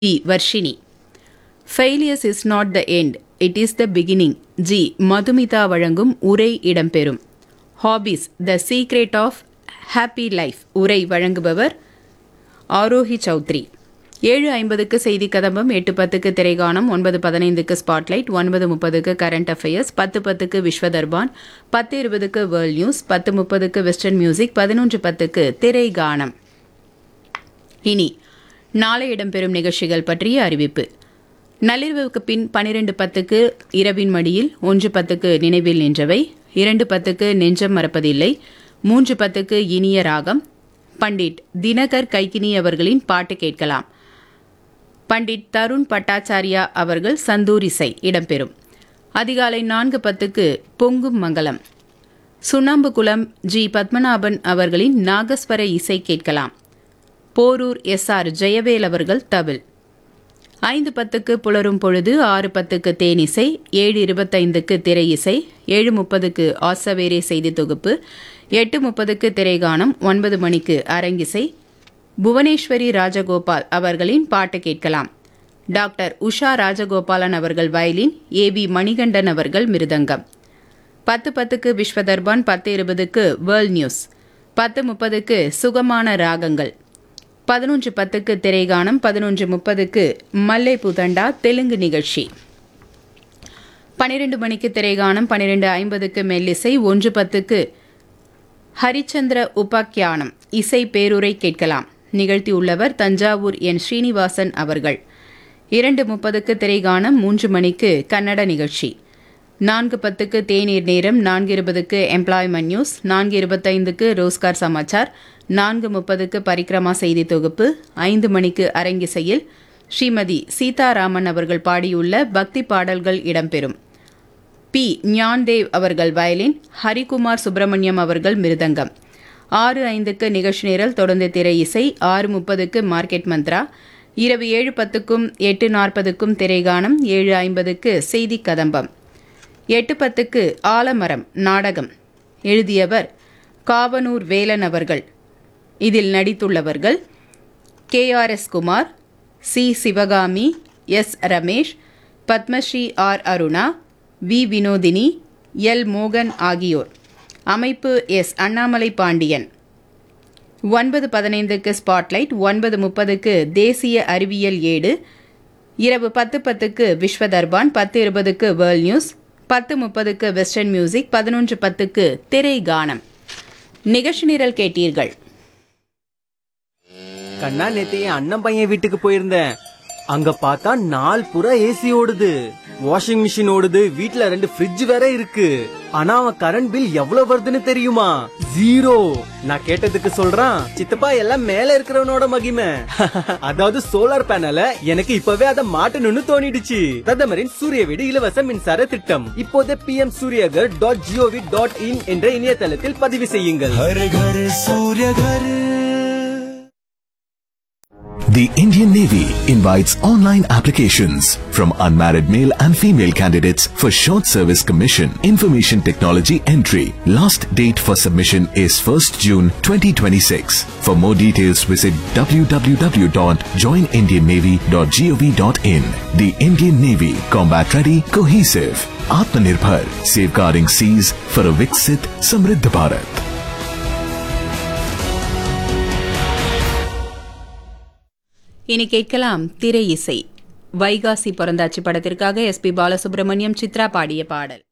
G Varshini failures is not the end it is the beginning G Madhumitha வழங்கும் உரை இடம்பெறும் hobbies the secret of happy life உரை வழங்குபவர் ஆரோஹி சௌத்ரி ஏழு ஐம்பதுக்கு செய்தி கதம்பம் எட்டு பத்துக்கு திரைகானம் ஒன்பது பதினைந்துக்கு ஸ்பாட்லைட் ஒன்பது முப்பதுக்கு கரண்ட் அஃபேர்ஸ் பத்து பத்துக்கு விஸ்வதர்பான் பத்து இருபதுக்கு வேர்ல்ட் நியூஸ் பத்து முப்பதுக்கு வெஸ்டர்ன் மியூசிக் பதினொன்று பத்துக்கு திரைகானம் இனி நாளை இடம்பெறும் நிகழ்ச்சிகள் பற்றிய அறிவிப்பு நள்ளிரவுக்கு பின் பனிரெண்டு பத்துக்கு இரவின் மடியில் ஒன்று பத்துக்கு நினைவில் நின்றவை இரண்டு பத்துக்கு நெஞ்சம் மறப்பதில்லை மூன்று பத்துக்கு இனிய ராகம் பண்டிட் தினகர் கைகினி அவர்களின் பாட்டு கேட்கலாம் பண்டிட் தருண் பட்டாச்சாரியா அவர்கள் சந்தூர் இசை இடம்பெறும் அதிகாலை நான்கு பத்துக்கு பொங்கும் மங்கலம் சுண்ணாம்புகுளம் ஜி பத்மநாபன் அவர்களின் நாகஸ்வர இசை கேட்கலாம் போரூர் எஸ் ஆர் ஜெயவேல் அவர்கள் தவில் ஐந்து பத்துக்கு புலரும் பொழுது ஆறு பத்துக்கு தேனிசை ஏழு இருபத்தைந்துக்கு திரை இசை ஏழு முப்பதுக்கு ஆசவேரே செய்தி தொகுப்பு எட்டு முப்பதுக்கு திரைகானம் ஒன்பது மணிக்கு அரங்கிசை புவனேஸ்வரி ராஜகோபால் அவர்களின் பாட்டு கேட்கலாம் டாக்டர் உஷா ராஜகோபாலன் அவர்கள் வயலின் ஏ பி மணிகண்டன் அவர்கள் மிருதங்கம் பத்து பத்துக்கு விஸ்வதர்பான் பத்து இருபதுக்கு வேர்ல்ட் நியூஸ் பத்து முப்பதுக்கு சுகமான ராகங்கள் பதினொன்று பத்துக்கு திரைகானம் பதினொன்று முப்பதுக்கு மல்லை புதண்டா தெலுங்கு நிகழ்ச்சி பனிரெண்டு மணிக்கு திரைகானம் பனிரெண்டு ஐம்பதுக்கு மெல்லிசை ஒன்று பத்துக்கு ஹரிச்சந்திர உபாக்கியானம் இசை பேருரை கேட்கலாம் நிகழ்த்தியுள்ளவர் தஞ்சாவூர் என் ஸ்ரீனிவாசன் அவர்கள் இரண்டு முப்பதுக்கு திரைகானம் மூன்று மணிக்கு கன்னட நிகழ்ச்சி நான்கு பத்துக்கு தேநீர் நேரம் நான்கு இருபதுக்கு எம்ப்ளாய்மெண்ட் நியூஸ் நான்கு இருபத்தைந்துக்கு ரோஸ்கார் சமாச்சார் நான்கு முப்பதுக்கு பரிக்ரமா செய்தி தொகுப்பு ஐந்து மணிக்கு அரங்கிசையில் ஸ்ரீமதி சீதாராமன் அவர்கள் பாடியுள்ள பக்தி பாடல்கள் இடம்பெறும் பி ஞான்தேவ் அவர்கள் வயலின் ஹரிகுமார் சுப்பிரமணியம் அவர்கள் மிருதங்கம் ஆறு ஐந்துக்கு நிகழ்ச்சி நிரல் தொடர்ந்து திரை இசை ஆறு முப்பதுக்கு மார்க்கெட் மந்த்ரா இரவு ஏழு பத்துக்கும் எட்டு நாற்பதுக்கும் திரைகானம் ஏழு ஐம்பதுக்கு செய்தி கதம்பம் எட்டு பத்துக்கு ஆலமரம் நாடகம் எழுதியவர் காவனூர் வேலன் அவர்கள் இதில் நடித்துள்ளவர்கள் K R S Kumar C Sivakami S Ramesh Padmashri R Aruna V Vinodhini L மோகன் ஆகியோர் அமைப்பு எஸ் அண்ணாமலை பாண்டியன் ஒன்பது பதினைந்துக்கு ஸ்பாட்லைட் ஒன்பது முப்பதுக்கு தேசிய அறிவியல் ஏடு இரவு பத்து பத்துக்கு விஸ்வதர்பான் பத்து இருபதுக்கு வேர்ல்ட் நியூஸ் பத்து முப்பதுக்கு வெஸ்டர்ன் மியூசிக் பதினொன்று பத்துக்கு திரை கானம் நிகழ்ச்சி நிரல் கேட்டீர்கள் கண்ணா நேத்து என் அண்ணன் பையன் வீட்டுக்கு போயிருந்தேன் அங்க பார்த்தா நாள் புறா ஏசி ஓடுது வாஷிங் மிஷின் ஓடுது வீட்ல ரெண்டு ஃப்ரிட்ஜ் வேற இருக்கு ஆனா அவன் கரண்ட் பில் எவ்வளவு வருதுன்னு தெரியுமா ஜீரோ நான் கேட்டதுக்கு சொல்றான் சித்தப்பா எல்லாம் மேல இருக்கிறவனோட மகிமை அதாவது சோலார் பேனல எனக்கு இப்பவே அதை மாட்டணும்னு தோணிடுச்சு பிரதமரின் சூரிய வீடு இலவச மின்சார திட்டம் இப்போதே P M Suryaghar dot GOV dot in என்ற இணையதளத்தில் பதிவு செய்யுங்கள் हर घर सूर्य घर The Indian Navy invites online applications from unmarried male and female candidates for short service commission information technology entry. Last date for submission is 1st June 2026. For more details visit www.joinindiannavy.gov.in. The Indian Navy combat ready cohesive Atmanirbhar safeguarding seas for a Viksit Samriddha Bharat. இனி கேட்கலாம் திரை இசை வைகாசி பிறந்தாச்சு படத்திற்காக S B Balasubramaniam Chitra பாடிய பாடல்